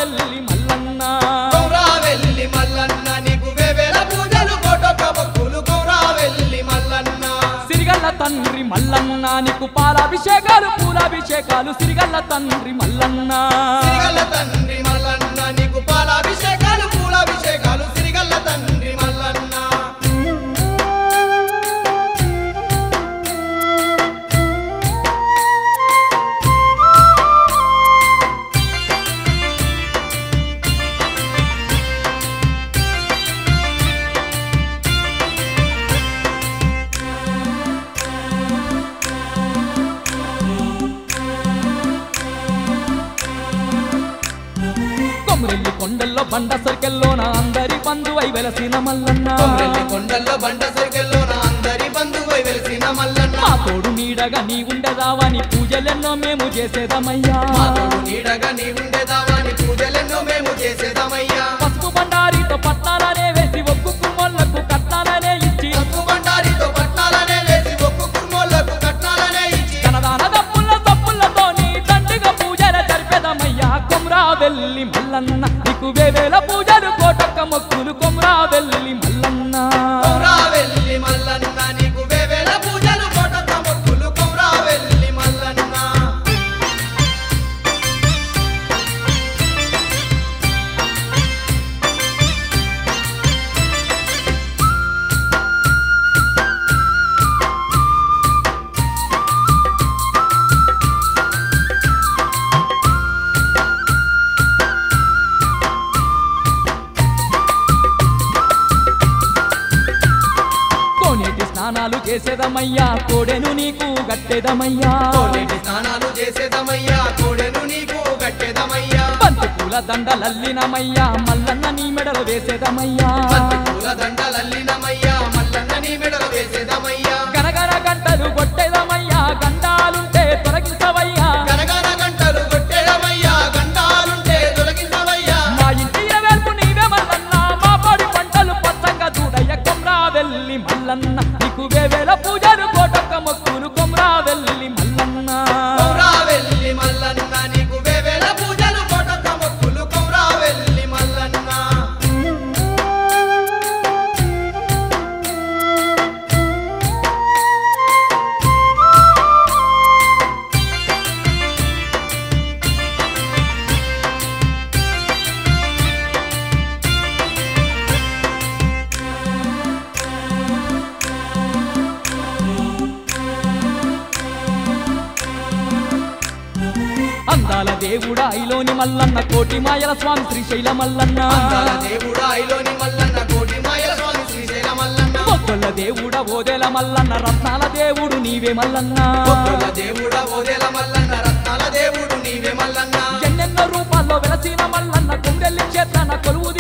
వెళ్ళి మల్లన్న కౌరా వెళ్ళి మల్లన్న నీకు వేవేల పూజలు కోటొక్క భక్తులు కౌరా వెళ్ళి మల్లన్న సిరిగల్ల తండ్రి మల్లన్న నీకు పాలాభిషేకాలు పూలాభిషేకాలు సిరిగల్ల తండ్రి మల్లన్న సిరిగల్ల తండ్రి మల్లన్న నీకు పాలాభిషేకాలు పూలాభిషేకాలు సిరిగల్ల తండ్రి మల్లన్న కొమరెల్లి కొండల్లో బండ సర్కెల్లోన అందరి బంధువై వెలసిన మల్లన్న కొమ్రెల్లి కొండల్లో బండ సైకిల్లో నా అందరి బంధువై వెలిసిన మల్లన్న మా తోడు నీడగా నీ ఉండదావని పూజలెన్నో మేము చేసేదమయ్యా మా తోడు నీడగా నీ ఉండేదావాని పూజలెన్నో మేము చేసేదామయ్యా పసుపు బండారితో పట్టాలనే వేసి ఒక్కు కుమ్మోళ్లకు కట్టాలనే ఇచ్చి తప్పు బండారితో పట్టాలనే వేసి ఒక్కు కుర్మోళ్లకు కట్నాలనే ఇచ్చి తనదాన దప్పుల తప్పులతోని దండిగా పూజల జరిపేదమయ్యా కొమ్రా వెళ్ళి మల్లన్న నీకు వేవేల పూజలు కోటొక్క మొక్కులు కొమ్రా వెళ్ళి మల్లన్న కౌరా వెళ్ళి మల్లన్న నీకు వేవేల పూజలు కోటొక్క మొక్కులు కౌరా వెళ్ళి మల్లన్న కోనేటి స్నానాలు చేసేదమయ్యా కోడెను నీకు గట్టేదమయ్యా కోనేటి స్నానాలు చేసేదమయ్యా కోడెను నీకు కట్టేదమయ్యా బంతి పూల దండలల్లినమయ్యా మల్లన్న నీ మెడలు వేసేదమయ్యా బంతి పూల దండలల్లినమయ్యా మల్లన్న నీ మెడలు వేసేదమయ్యా గనగన గంటలు కొట్టేదమయ్యా గండాలుంటే తొలగించవయ్యా గనగన గంటలు కొట్టేదమయ్యా గంటాలుంటే తొలగించవయ్యా మా ఇంటి వేల్పు నీవే మల్లన్న మా పాడి పంటలు పచ్చంగా చూడయ్య కొమ్రా వెళ్ళి మల్లన్న నీకు వేవేల పూజలు కోటొక్క మొక్కులు కొమ్రా వెళ్ళి మల్లన్న కౌరా వెళ్ళి మల్లన్న నీకు వేవేల పూజలు కోటొక్క మొక్కులు కౌరా వెళ్ళి మల్లన్న అందాల దేవుడా ఐలోని మల్లన్న కోటి మాయల స్వామి శ్రీశైల మల్లన్న అందాల దేవుడా ఐలోని మల్లన్న కోటి మాయల స్వామి శ్రీశైల మల్లన్న మొక్కల దేవుడా ఓదెల మల్లన్న రత్నాల దేవుడు నీవే మల్లన్న భక్తుల దేవుడా ఓదేల మల్లన్న రత్నాల దేవుడు నీవే మల్లన్న ఎన్నెన్నో రూపాల్లో వెలసిన మల్లన్న కుండెల్లి క్షేత్రాన కొలువు